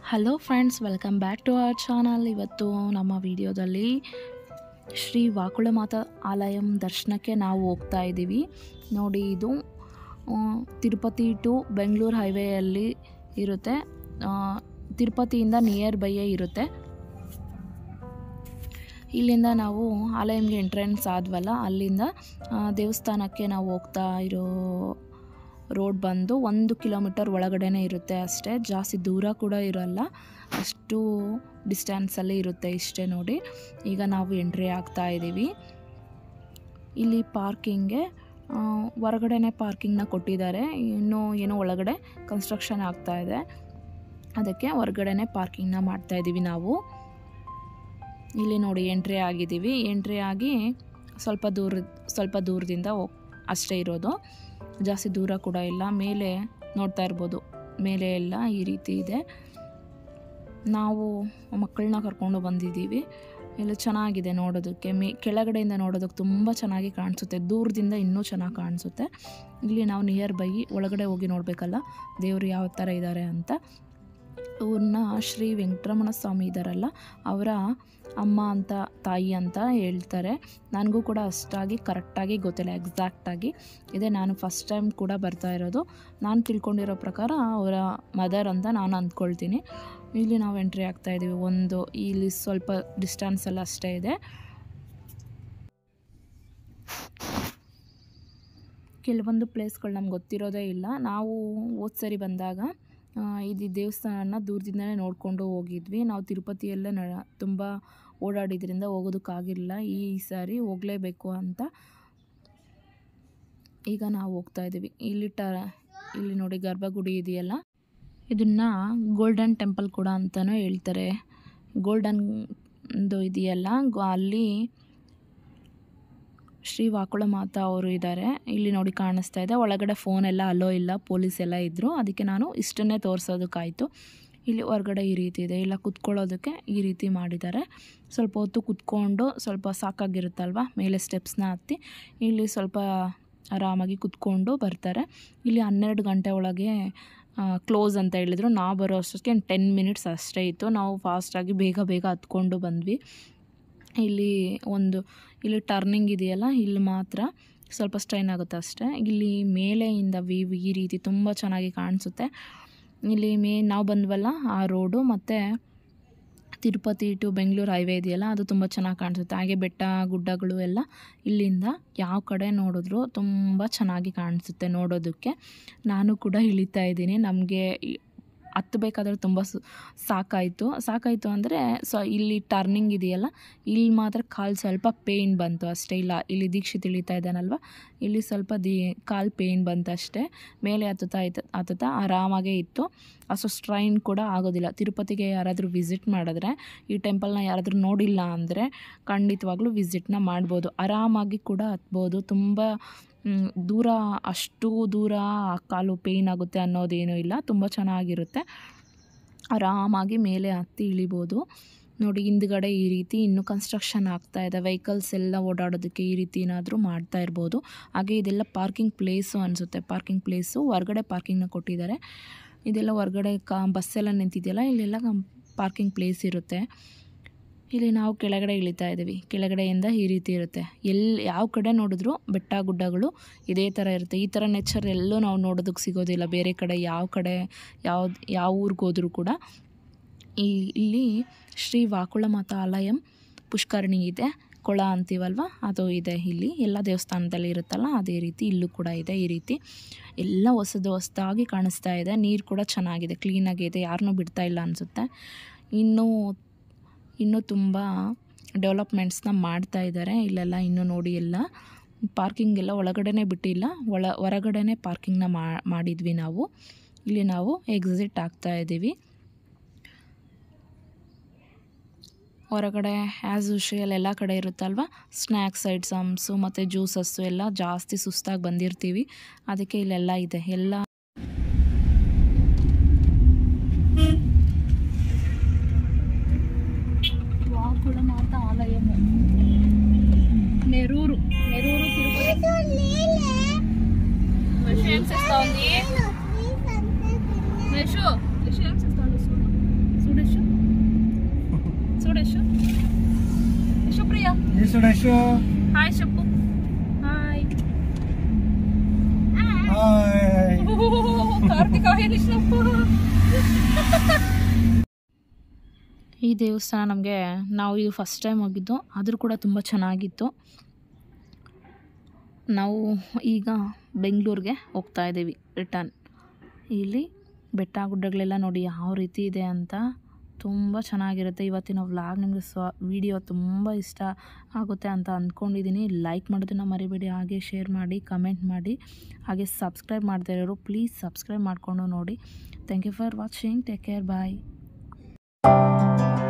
hello friends welcome back to our channel ಇವತ್ತು ನಮ್ಮ ವಿಡಿಯೋದಲ್ಲಿ ಶ್ರೀ ವಾಕುಳಮಾತ ಆಲಯಂ ದರ್ಶನಕ್ಕೆ ನಾವು ಹೋಗ್ತಾ ಇದ್ದೀವಿ ನೋಡಿ ಇದು ಆ, ತಿರುಪತಿ ಟು ಬೆಂಗಳೂರು ಹೈವೇಯಲ್ಲಿ ಇರುತ್ತೆ ಆ, ತಿರುಪತಿಯಿಂದ ನಿಯರ್ ಬೈಯೇ ಇರುತ್ತೆ ಇಲ್ಲಿಂದ ನಾವು ಆಲಯಂಗೆ ಎಂಟ್ರೆನ್ಸ್ ಆದ್ವಲ್ಲ ಅಲ್ಲಿಂದ ಆ, ದೇವಸ್ಥಾನಕ್ಕೆ ನಾವು ಹೋಗ್ತಾ ಇರೋ ರೋಡ್ ಬಂದು ಒಂದು ಕಿಲೋಮೀಟರ್ ಒಳಗಡೆನೇ ಇರುತ್ತೆ ಅಷ್ಟೇ ಜಾಸ್ತಿ ದೂರ ಕೂಡ ಇರೋಲ್ಲ ಅಷ್ಟು ಡಿಸ್ಟೆನ್ಸಲ್ಲಿ ಇರುತ್ತೆ ಇಷ್ಟೇ ನೋಡಿ ಈಗ ನಾವು ಎಂಟ್ರಿ ಆಗ್ತಾ ಇದ್ದೀವಿ ಇಲ್ಲಿ ಪಾರ್ಕಿಂಗ್ಗೆ ಆ, ಹೊರಗಡೆನೇ ಪಾರ್ಕಿಂಗ್ನ ಕೊಟ್ಟಿದ್ದಾರೆ ಇನ್ನೂ ಏನೋ ಒಳಗಡೆ ಕನ್ಸ್ಟ್ರಕ್ಷನ್ ಆಗ್ತಾ ಇದೆ ಅದಕ್ಕೆ ಹೊರಗಡೆನೇ ಪಾರ್ಕಿಂಗ್ನ ಮಾಡ್ತಾ ಇದ್ದೀವಿ ನಾವು ಇಲ್ಲಿ ನೋಡಿ ಎಂಟ್ರಿ ಆಗಿದ್ದೀವಿ ಎಂಟ್ರಿ ಆಗಿ ಸ್ವಲ್ಪ ದೂರ ಸ್ವಲ್ಪ ದೂರದಿಂದ ಹೋಗ್ ಅಷ್ಟೇ ಇರೋದು ಜಾಸ್ತಿ ದೂರ ಕೂಡ ಇಲ್ಲ ಮೇಲೆ ನೋಡ್ತಾ ಇರ್ಬೋದು ಮೇಲೆ ಎಲ್ಲ ಈ ರೀತಿ ಇದೆ ನಾವು ಮಕ್ಕಳನ್ನ ಕರ್ಕೊಂಡು ಬಂದಿದ್ದೀವಿ ಎಲ್ಲ ಚೆನ್ನಾಗಿದೆ ನೋಡೋದಕ್ಕೆ ಮೇ ಕೆಳಗಡೆಯಿಂದ ನೋಡೋದಕ್ಕೆ ತುಂಬ ಚೆನ್ನಾಗಿ ಕಾಣಿಸುತ್ತೆ ದೂರದಿಂದ ಇನ್ನೂ ಚೆನ್ನಾಗಿ ಕಾಣಿಸುತ್ತೆ ಇಲ್ಲಿ ನಾವು ನಿಯರ್ ಬೈ ಒಳಗಡೆ ಹೋಗಿ ನೋಡಬೇಕಲ್ಲ ದೇವರು ಯಾವ ಥರ ಇದ್ದಾರೆ ಅಂತ ಇವ್ರನ್ನ ಶ್ರೀ ವೆಂಕಟರಮಣ ಸ್ವಾಮಿ ಇದ್ದಾರಲ್ಲ ಅವರ ಅಮ್ಮ ಅಂತ ತಾಯಿ ಅಂತ ಹೇಳ್ತಾರೆ ನನಗೂ ಕೂಡ ಅಷ್ಟಾಗಿ ಕರೆಕ್ಟಾಗಿ ಗೊತ್ತಿಲ್ಲ ಎಕ್ಸಾಕ್ಟಾಗಿ ಇದೇ ನಾನು ಫಸ್ಟ್ ಟೈಮ್ ಕೂಡ ಬರ್ತಾ ಇರೋದು ನಾನು ತಿಳ್ಕೊಂಡಿರೋ ಪ್ರಕಾರ ಅವರ ಮದರ್ ಅಂತ ನಾನು ಅಂದ್ಕೊಳ್ತೀನಿ ಇಲ್ಲಿ ನಾವು ಎಂಟ್ರಿ ಆಗ್ತಾ ಇದ್ದೀವಿ ಒಂದು ಇಲ್ಲಿ ಸ್ವಲ್ಪ ಡಿಸ್ಟೆನ್ಸಲ್ಲಿ ಅಷ್ಟೇ ಇದೆ ಕೆಲವೊಂದು ಪ್ಲೇಸ್ಗಳು ನಮ್ಗೆ ಗೊತ್ತಿರೋದೇ ಇಲ್ಲ ನಾವು ಹೋದ್ ಸರಿ ಬಂದಾಗ ಆ, ಇದು ದೇವಸ್ಥಾನ ದೂರದಿಂದಲೇ ನೋಡಿಕೊಂಡು ಹೋಗಿದ್ವಿ ನಾವು ತಿರುಪತಿಯಲ್ಲೇ ನ ತುಂಬ ಓಡಾಡಿದ್ರಿಂದ ಹೋಗೋದಕ್ಕಾಗಿರಲಿಲ್ಲ ಈ ಸಾರಿ ಹೋಗಲೇಬೇಕು ಅಂತ ಈಗ ನಾವು ಹೋಗ್ತಾ ಇದ್ದೀವಿ ಇಲ್ಲಿ ಟ ಇಲ್ಲಿ ನೋಡಿ ಗರ್ಭಗುಡಿ ಇದೆಯಲ್ಲ ಇದನ್ನು ಗೋಲ್ಡನ್ ಟೆಂಪಲ್ ಕೂಡ ಅಂತಲೂ ಹೇಳ್ತಾರೆ ಗೋಲ್ಡನ್ ಇದೆಯಲ್ಲ ಗೊ- ಅಲ್ಲಿ ಶ್ರೀ ವಾಕುಳ ಮಾತಾ ಅವರು ಇದ್ದಾರೆ ಇಲ್ಲಿ ನೋಡಿ ಕಾಣಿಸ್ತಾ ಇದೆ ಒಳಗಡೆ ಫೋನ್ ಎಲ್ಲ ಅಲೋ ಇಲ್ಲ ಪೊಲೀಸ್ ಎಲ್ಲ ಇದ್ದರು ಅದಕ್ಕೆ ನಾನು ಇಷ್ಟನ್ನೇ ತೋರಿಸೋದಕ್ಕಾಯಿತು ಇಲ್ಲಿ ಹೊರಗಡೆ ಈ ರೀತಿ ಇದೆ ಇಲ್ಲ ಕುತ್ಕೊಳ್ಳೋದಕ್ಕೆ ಈ ರೀತಿ ಮಾಡಿದ್ದಾರೆ ಸ್ವಲ್ಪ ಹೊತ್ತು ಕುತ್ಕೊಂಡು ಸ್ವಲ್ಪ ಸಾಕಾಗಿರುತ್ತಲ್ವ ಮೇಲೆ ಸ್ಟೆಪ್ಸ್ನ ಹತ್ತಿ ಇಲ್ಲಿ ಸ್ವಲ್ಪ ಆರಾಮಾಗಿ ಕುತ್ಕೊಂಡು ಬರ್ತಾರೆ ಇಲ್ಲಿ ಹನ್ನೆರಡು ಗಂಟೆ ಒಳಗೆ ಕ್ಲೋಸ್ ಅಂತ ಹೇಳಿದರು ನಾವು ಬರೋ ಅಷ್ಟೊತ್ತಿಗೆ ಟೆನ್ ಮಿನಿಟ್ಸ್ ಅಷ್ಟೇ ಇತ್ತು ನಾವು ಫಾಸ್ಟಾಗಿ ಬೇಗ ಬೇಗ ಹತ್ಕೊಂಡು ಬಂದ್ವಿ ಇಲ್ಲಿ ಒಂದು ಇಲ್ಲಿ ಟರ್ನಿಂಗ್ ಇದೆಯಲ್ಲ ಇಲ್ಲಿ ಮಾತ್ರ ಸ್ವಲ್ಪ ಸ್ಟ್ರೈನ್ ಆಗುತ್ತೆ ಅಷ್ಟೇ ಇಲ್ಲಿ ಮೇಲೆಯಿಂದ ವೀವ್ ಈ ರೀತಿ ತುಂಬ ಚೆನ್ನಾಗಿ ಕಾಣಿಸುತ್ತೆ ಇಲ್ಲಿ ಮೇ ನಾವು ಬಂದ್ವಲ್ಲ ಆ ರೋಡು ಮತ್ತು ತಿರುಪತಿ ಟು ಬೆಂಗಳೂರು ಹೈವೇ ಇದೆಯಲ್ಲ ಅದು ತುಂಬ ಚೆನ್ನಾಗಿ ಕಾಣಿಸುತ್ತೆ ಹಾಗೆ ಬೆಟ್ಟ ಗುಡ್ಡಗಳು ಎಲ್ಲ ಇಲ್ಲಿಂದ ಯಾವ ಕಡೆ ನೋಡಿದ್ರು ತುಂಬ ಚೆನ್ನಾಗಿ ಕಾಣಿಸುತ್ತೆ ನೋಡೋದಕ್ಕೆ ನಾನು ಕೂಡ ಇಳಿತಾ ಇದ್ದೀನಿ ನಮಗೆ ಹತ್ತಬೇಕಾದ್ರೆ ತುಂಬ ಸು ಸಾಕಾಯಿತು ಸಾಕಾಯಿತು ಅಂದರೆ ಸೊ ಇಲ್ಲಿ ಟರ್ನಿಂಗ್ ಇದೆಯಲ್ಲ ಇಲ್ಲಿ ಮಾತ್ರ ಕಾಲು ಸ್ವಲ್ಪ ಪೇಯ್ನ್ ಬಂತು ಅಷ್ಟೇ ಇಲ್ಲ ಇಲ್ಲಿ ದೀಕ್ಷಿತ್ ಇಳಿತಾ ಇದ್ದಾನಲ್ವ ಇಲ್ಲಿ ಸ್ವಲ್ಪ ದಿ ಕಾಲು ಪೇಯ್ನ್ ಬಂತು ಅಷ್ಟೇ ಮೇಲೆ ಹತ್ತುತ್ತಾ ಇತ್ತು ಹತ್ತುತ್ತಾ ಆರಾಮಾಗೇ ಇತ್ತು ಅಷ್ಟು ಸ್ಟ್ರೈನ್ ಕೂಡ ಆಗೋದಿಲ್ಲ ತಿರುಪತಿಗೆ ಯಾರಾದರೂ ವಿಸಿಟ್ ಮಾಡಿದ್ರೆ ಈ ಟೆಂಪಲ್ನ ಯಾರಾದರೂ ನೋಡಿಲ್ಲ ಅಂದರೆ ಖಂಡಿತವಾಗ್ಲೂ ವಿಸಿಟ್ನ ಮಾಡ್ಬೋದು ಆರಾಮಾಗಿ ಕೂಡ ಹತ್ಬೋದು ತುಂಬ ಮ್, ದೂರ ಅಷ್ಟು ದೂರ ಆ ಕಾಲು ಪೇಯ್ನ್ ಆಗುತ್ತೆ ಅನ್ನೋದೇನೂ ಇಲ್ಲ ತುಂಬ ಚೆನ್ನಾಗಿರುತ್ತೆ ಆರಾಮಾಗಿ ಮೇಲೆ ಹತ್ತಿ ಇಳಿಬೋದು ನೋಡಿ ಹಿಂದ್ಗಡೆ ಈ ರೀತಿ ಇನ್ನೂ ಕನ್ಸ್ಟ್ರಕ್ಷನ್ ಆಗ್ತಾ ಇದೆ ವೆಹಿಕಲ್ಸ್ ಎಲ್ಲ ಓಡಾಡೋದಕ್ಕೆ ಈ ರೀತಿ ಏನಾದರೂ ಮಾಡ್ತಾ ಇರ್ಬೋದು ಹಾಗೆ ಇದೆಲ್ಲ ಪಾರ್ಕಿಂಗ್ ಪ್ಲೇಸು ಅನಿಸುತ್ತೆ ಪಾರ್ಕಿಂಗ್ ಪ್ಲೇಸು ಹೊರಗಡೆ ಪಾರ್ಕಿಂಗ್ನ ಕೊಟ್ಟಿದ್ದಾರೆ ಇದೆಲ್ಲ ಹೊರಗಡೆ ಕಾ ಬಸ್ಸೆಲ್ಲ ನಿಂತಿದೆಯಲ್ಲ ಇಲ್ಲೆಲ್ಲ ಪಾರ್ಕಿಂಗ್ ಪ್ಲೇಸ್ ಇರುತ್ತೆ ಇಲ್ಲಿ ನಾವು ಕೆಳಗಡೆ ಇಳಿತಾ ಇದ್ದೀವಿ ಕೆಳಗಡೆಯಿಂದ ಈ ರೀತಿ ಇರುತ್ತೆ ಎಲ್ಲಿ ಯಾವ ಕಡೆ ನೋಡಿದ್ರು ಬೆಟ್ಟ ಗುಡ್ಡಗಳು ಇದೇ ಥರ ಇರುತ್ತೆ ಈ ಥರ ನೇಚರ್ ಎಲ್ಲೂ ನಾವು ನೋಡೋದಕ್ಕೆ ಸಿಗೋದಿಲ್ಲ ಬೇರೆ ಕಡೆ ಯಾವ ಕಡೆ ಯಾವ್ದು ಯಾವ ಊರಿಗೆ ಹೋದರೂ ಕೂಡ ಈ ಇಲ್ಲಿ ಶ್ರೀ ವಾಕುಳ ಮಾತಾ ಆಲಯಂ ಪುಷ್ಕರಣಿ ಇದೆ ಕೊಳ ಅಂತೀವಲ್ವ ಅದು ಇದೆ ಇಲ್ಲಿ ಎಲ್ಲ ದೇವಸ್ಥಾನದಲ್ಲಿ ಇರುತ್ತಲ್ಲ ಅದೇ ರೀತಿ ಇಲ್ಲೂ ಕೂಡ ಇದೆ ಈ ರೀತಿ ಎಲ್ಲ ಹೊಸದು ಹೊಸದಾಗಿ ಕಾಣಿಸ್ತಾ ಇದೆ ನೀರು ಕೂಡ ಚೆನ್ನಾಗಿದೆ ಕ್ಲೀನಾಗಿದೆ ಯಾರನ್ನೂ ಬಿಡ್ತಾ ಇಲ್ಲ ಅನಿಸುತ್ತೆ ಇನ್ನೂ ಇನ್ನೂ ತುಂಬ ಡೆವಲಪ್ಮೆಂಟ್ಸ್ನ ಮಾಡ್ತಾ ಇದ್ದಾರೆ ಇಲ್ಲೆಲ್ಲ ಇನ್ನೂ ನೋಡಿ ಎಲ್ಲ ಪಾರ್ಕಿಂಗ್ ಎಲ್ಲ ಒಳಗಡೆನೇ ಬಿಟ್ಟಿಲ್ಲ ಒಳ ಹೊರಗಡೆನೇ ಪಾರ್ಕಿಂಗ್ನ ಮಾಡಿದ್ವಿ ನಾವು ಇಲ್ಲಿ ನಾವು ಎಕ್ಸಿಟ್ ಆಗ್ತಾ ಇದ್ದೀವಿ ಹೊರಗಡೆ ಆ್ಯಸ್ ಯೂಶುವಲ್ ಎಲ್ಲ ಕಡೆ ಇರುತ್ತಲ್ವ ಸ್ನ್ಯಾಕ್ಸ್ ಐಟಮ್ಸು ಮತ್ತು ಜ್ಯೂಸಸ್ಸು ಎಲ್ಲ ಜಾಸ್ತಿ ಸುಸ್ತಾಗಿ ಬಂದಿರ್ತೀವಿ ಅದಕ್ಕೆ ಇಲ್ಲೆಲ್ಲ ಇದೆ ಎಲ್ಲ ವಾಕುಳ ಮಾತಾ ಆಲಯము నెరూరు నెరూరు తిరుపతి వర్షం ఏం చేస్తా ఉంది వర్షు వర్షం ఏం చేస్తాడు ನೋಡು ಯಶು ಯಶು ಪ್ರಿಯ ಯಶು ಯಶು ಹಾಯ್ ಶಪ್ಪು ಹಾಯ್ ಹಾಯ್ ಕಾರ್ತಿಕಾಯನ ಶಪ್ಪು ಈ ದೇವಸ್ಥಾನ ನಮಗೆ ನಾವು ಇದು ಫಸ್ಟ್ ಟೈಮ್ ಹೋಗಿದ್ದು ಆದರೂ ಕೂಡ ತುಂಬ ಚೆನ್ನಾಗಿತ್ತು ನಾವು ಈಗ ಬೆಂಗಳೂರಿಗೆ ಹೋಗ್ತಾ ಇದ್ದೀವಿ ರಿಟರ್ನ್ ಇಲ್ಲಿ ಬೆಟ್ಟ ಗುಡ್ಡಗಳೆಲ್ಲ ನೋಡಿ ಯಾವ ರೀತಿ ಇದೆ ಅಂತ ತುಂಬ ಚೆನ್ನಾಗಿರುತ್ತೆ ಇವತ್ತಿನ ವ್ಲಾಗ್ ನಿಮಗೆ ಸ್ವ ವಿಡಿಯೋ ತುಂಬ ಇಷ್ಟ ಆಗುತ್ತೆ ಅಂತ ಅಂದ್ಕೊಂಡಿದ್ದೀನಿ ಲೈಕ್ ಮಾಡೋದನ್ನು ಮರಿಬೇಡಿ ಹಾಗೆ ಶೇರ್ ಮಾಡಿ ಕಮೆಂಟ್ ಮಾಡಿ ಹಾಗೆ ಸಬ್ಸ್ಕ್ರೈಬ್ ಮಾಡದೇ ಇರೋರು ಪ್ಲೀಸ್ ಸಬ್ಸ್ಕ್ರೈಬ್ ಮಾಡಿಕೊಂಡು ನೋಡಿ thank you for watching take care bye